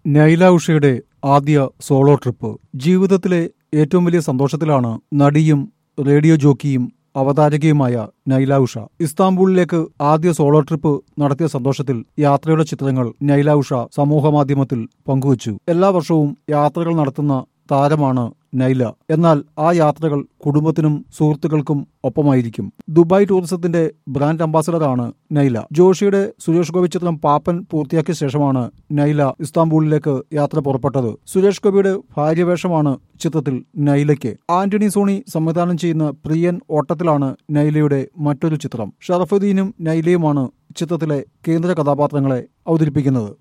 നൈല ഉഷയുടെ ആദ്യ solo trip ജീവിതത്തിലെ ഏറ്റവും വലിയ സന്തോഷത്തിലാണ് നടിയും റേഡിയോ ജോക്കിയും അവതാരകയുമായ നൈല ഉഷ ഇസ്താംബൂളിലേക്ക് ആദ്യ സോളോ ട്രിപ്പ് നടത്തിയ സന്തോഷത്തിൽ യാത്രയുടെ ചിത്രങ്ങൾ നൈല ഉഷ സമൂഹമാധ്യമത്തിൽ പങ്കുവച്ചു എല്ലാ വർഷവും യാത്രകൾ നടത്തുന്ന താരമാണ് നൈല എന്നാൽ ആ യാത്രകൾ കുടുംബത്തിനും സുഹൃത്തുക്കൾക്കും ഒപ്പമായിരിക്കും ദുബായ് ടൂറിസത്തിന്റെ ബ്രാൻഡ് അംബാസഡറാണ് നൈല ജോഷിയുടെ സുരേഷ് ഗോപി ചിത്രം പാപ്പൻ പൂർത്തിയാക്കിയ ശേഷമാണ് നൈല ഇസ്താംബൂളിലേക്ക് യാത്ര പുറപ്പെട്ടത് സുരേഷ് ഗോപിയുടെ ഭാര്യവേഷമാണ് ചിത്രത്തിൽ നൈലയ്ക്ക് ആന്റണി സോണി സംവിധാനം ചെയ്യുന്ന പ്രിയൻ ഓട്ടത്തിലാണ് നൈലയുടെ മറ്റൊരു ചിത്രം ഷറഫുദ്ദീനും നൈലയുമാണ് ചിത്രത്തിലെ കേന്ദ്ര കഥാപാത്രങ്ങളെ അവതരിപ്പിക്കുന്നത്